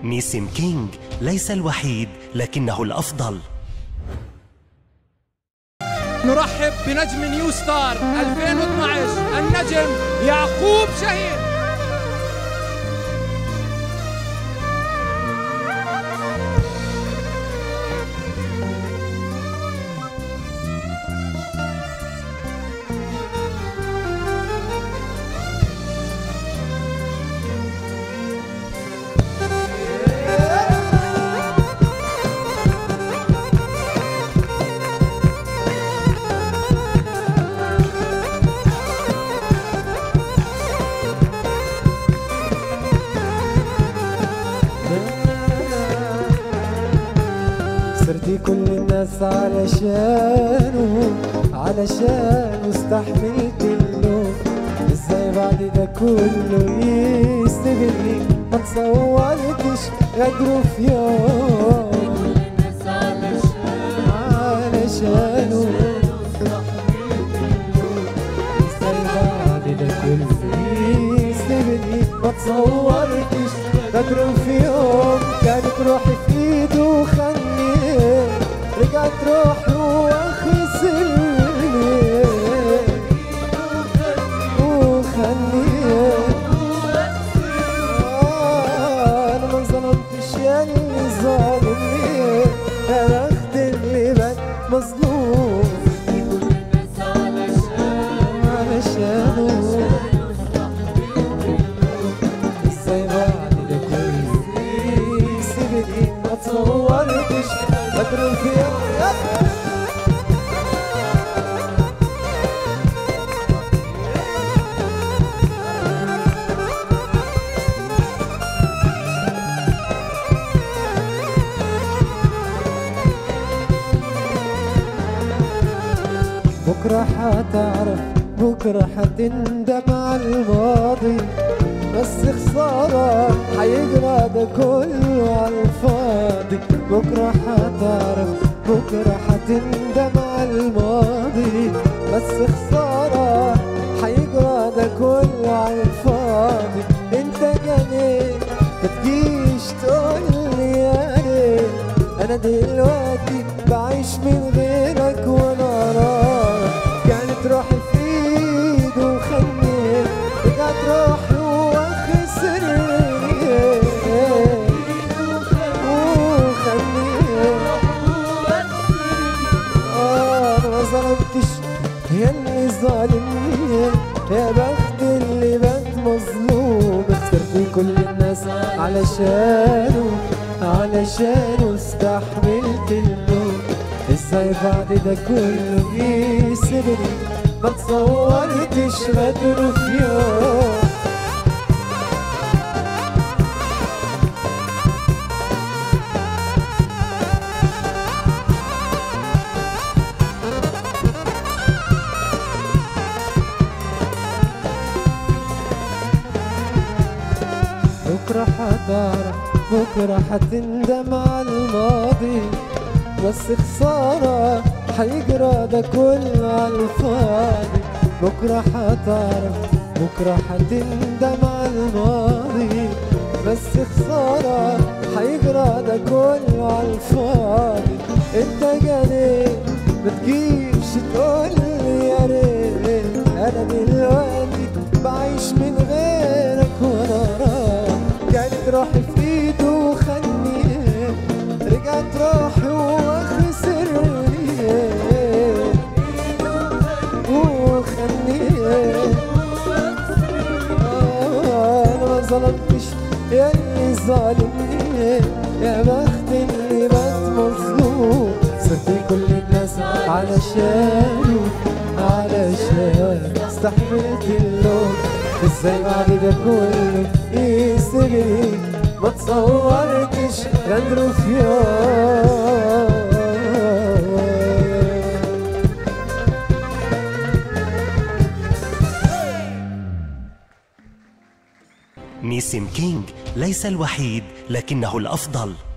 نيسم كينج ليس الوحيد لكنه الأفضل نرحب بنجم نيو ستار 2012 النجم يعقوب شهيد صرتي كل الناس علشانه علشانه استحملت اللوم ازاي بعد ده كله يستغلني ما تصورتش غدره في يوم علشانه ازاي بعد ده كله يستغلني ما تصورتش غدره في يوم كانت روحي في ايده وخلني رجعت روحي وخسرني وخلني آه، انا ما ظلمتش يا اللي ظالمني يا بخت اللي بات مظلوم علشانه ازاي بعد ده كله سيبني ما تصورتش بدر في يوم بكرة حتعرف بكرة حتندم على الماضي بس خسارة حيجرى ده كله على الفاضي بكرة حتعرف بكرة حتندم على الماضي بس خسارة حيجرى ده كله على الفاضي انت جنيت متجيش تقولي يا ريت انا دلوقتي بعيش من غيرك وانا راضي كانت روحي في ايده وخلني رجعت روحي وخسرني وخلني آه، انا ما ظلمتش يا اللي ظالمني يا بخت اللي بات مظلوم اخترت كل الناس علشانه علشانه استحملت اللوم ازاي بعد ده كله يسيبني ما تصورتش غدره في يوم بكرة حتعرف بكرة حتندم على الماضي بس خسارة حيجرى ده كله على الفاضي بكرة حتعرف بكرة حتندم على الماضي بس خسارة حيجرى ده كله على الفاضي انت جنيت متجيبش تقولي يا ريت انا دلوقتي بعيش من غيرك وانا راضي كانت روحي في ايده وخلني رجعت روحي وخسرني وخلني آه، انا ما ظلمتش يا اللي ظالمني يا بخت اللي بات مظلوم صرت كل الناس علشانه علشان استحملت اللوم ازاي بعد ده كله يسيبني ما تصورتش غدره في يوم نيسم كينج ليس الوحيد لكنه الأفضل